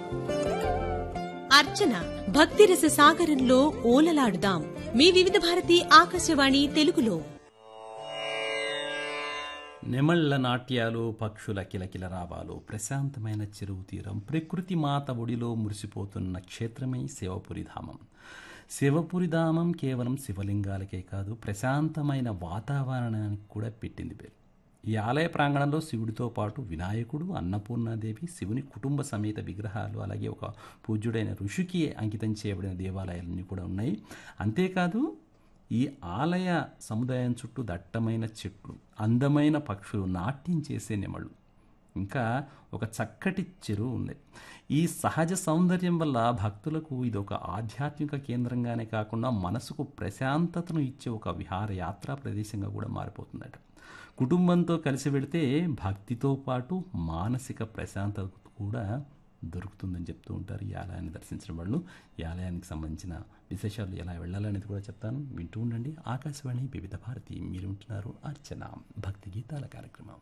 అర్చన భక్తిరస సాగరంలో ఓలలాడుదాం మీ వివిధ భారతి ఆకాశవాణి తెలుగులో నెమళ్ల నాట్యాలు పక్షుల కిలకిల రావాలు ప్రశాంతమైన చెరువు తీరం ప్రకృతి మాత ఒడిలో మురిసిపోతున్న క్షేత్రమై శివపురి ధామం శివపురి ధామం కేవలం శివలింగాలకే కాదు ప్రశాంతమైన వాతావరణానికి కూడా పెట్టింది పేరు ఈ ఆలయ ప్రాంగణంలో శివుడితో పాటు వినాయకుడు అన్నపూర్ణాదేవి శివుని కుటుంబ సమేత విగ్రహాలు అలాగే ఒక పూజ్యుడైన ఋషికి అంకితం చేయబడిన దేవాలయాలన్నీ కూడా ఉన్నాయి అంతేకాదు ఈ ఆలయ సముదాయం చుట్టూ దట్టమైన చెట్లు అందమైన పక్షులు నాట్యం చేసే నెమళ్ళు ఇంకా ఒక చక్కటి చెరువు ఉంది ఈ సహజ సౌందర్యం వల్ల భక్తులకు ఇది ఒక ఆధ్యాత్మిక కేంద్రంగానే కాకుండా మనసుకు ప్రశాంతతను ఇచ్చే ఒక విహారయాత్రా ప్రదేశంగా కూడా మారిపోతుందట కుటుంబంతో కలిసి వెళితే భక్తితో పాటు మానసిక ప్రశాంతత కూడా దొరుకుతుందని చెప్తూ ఉంటారు ఈ ఆలయాన్ని దర్శించిన వాళ్ళు ఈ ఆలయానికి సంబంధించిన విశేషాలు ఎలా వెళ్ళాలనేది కూడా చెప్తాను వింటూ ఉండండి ఆకాశవాణి వివిధ భారతి మీరు ఉంటున్నారు అర్చన భక్తి గీతాల కార్యక్రమం